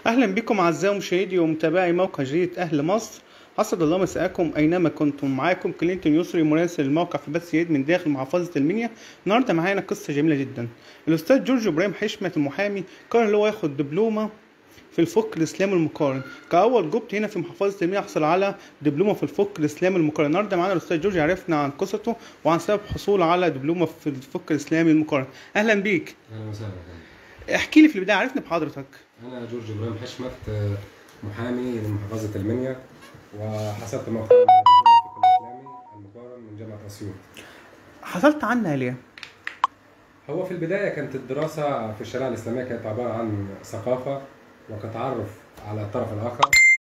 أهلا بكم أعزائي مشاهدي ومتابعي موقع جريدة أهل مصر أسعد الله مساءكم أينما كنتم معاكم كلينتون يسري مراسل الموقع في بث يد من داخل محافظة المنيا النهاردة معانا قصة جميلة جدا الأستاذ جورج إبراهيم حشمة المحامي قرر إن هو ياخد دبلومة في الفقه الإسلامي المقارن كأول جبت هنا في محافظة المنيا يحصل على دبلومة في الفقه الإسلامي المقارن النهاردة معانا الأستاذ جورج عرفنا عن قصته وعن سبب حصوله على دبلومة في الفقه الإسلامي المقارن أهلا بيك اهلا وسهلا احكي لي في البداية عرفني بحضرتك انا جورج ابراهيم حشمت آه، محامي لمحافظه المنيا وحصلت موقع على دبلوم الفقه الاسلامي المقارن من جامعه اسيوط حصلت عنها ليه؟ هو في البدايه كانت الدراسه في الشريعه الاسلاميه كانت عباره عن ثقافه وكتعرف على الطرف الاخر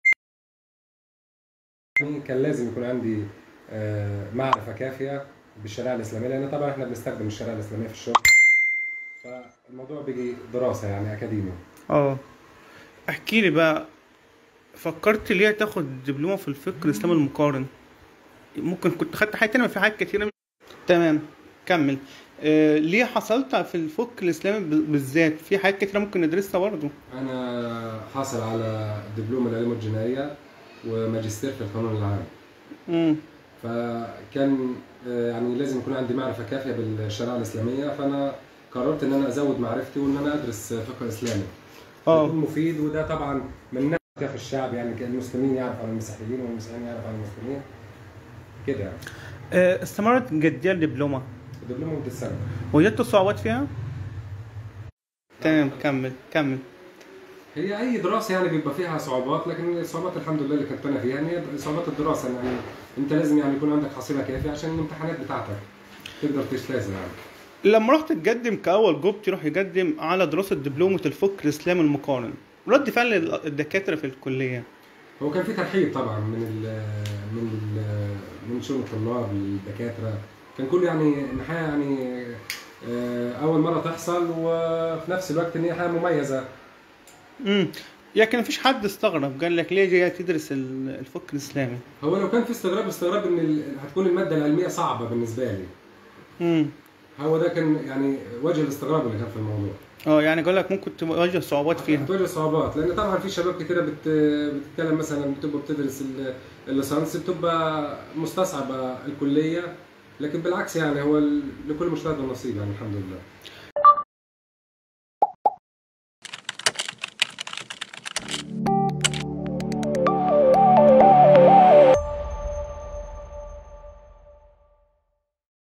يعني كان لازم يكون عندي آه، معرفه كافيه بالشريعه الاسلاميه لان طبعا احنا بنستخدم الشريعه الاسلاميه في الشغل فالموضوع بيجي دراسه يعني اكاديمي اه احكي لي بقى فكرت ليه تاخد دبلومه في الفقه الاسلامي المقارن ممكن كنت خدت حاجه تانية في حاجات كتيره تمام كمل آه ليه حصلت في الفقه الاسلامي ب- بالذات في حاجات كتيره ممكن ندرسها برضه أنا حاصل على دبلوم العلوم الجنائية وماجستير في القانون العام امم فكان آه، يعني لازم يكون عندي معرفة كافية بالشريعة الإسلامية فأنا قررت إن أنا أزود معرفتي وإن أنا أدرس فقه إسلامي اه يكون مفيد وده طبعا من ناحية في الشعب يعني كان المسلمين يعرف عن المسيحيين والمسيحيين يعرف عن المسلمين كده يعني آه، استمرت جدية الدبلومه دبلوم مدة سنة وجدت صعوبات فيها تمام كمل كمل هي اي دراسه يعني بيبقى فيها صعوبات لكن الصعوبات الحمد لله اللي كنت انا فيها يعني صعوبات الدراسه يعني انت لازم يعني يكون عندك حصيله كافيه عشان الامتحانات بتاعتك تقدر تجتاز يعني لما رحت تقدم كأول جوب تروح يقدم على دراسة دبلومة الفقه الإسلامي المقارن رد فعل الدكاترة في الكلية هو كان في ترحيب طبعا من ال من ال من شؤون الطلاب الدكاتره كان كله يعني ان حاجه يعني آه، اول مره تحصل وفي نفس الوقت ان هي حاجه مميزه امم لكن مفيش حد استغرب قال لك ليه جاي تدرس ال- الفقه الإسلامي هو لو كان في استغراب استغراب ان ال- هتكون الماده العلميه صعبه بالنسبه لي امم هو ده كان يعني وجه الاستغراب اللي كان في الموضوع اه يعني قال لك ممكن تواجه صعوبات فيها بتواجه صعوبات لان طبعا في شباب كتيره بت... بتتكلم مثلا بتبقى بتدرس ال- الليسانس بتبقى مستصعبه الكليه لكن بالعكس يعني هو ال- لكل مجتهد نصيب يعني الحمد لله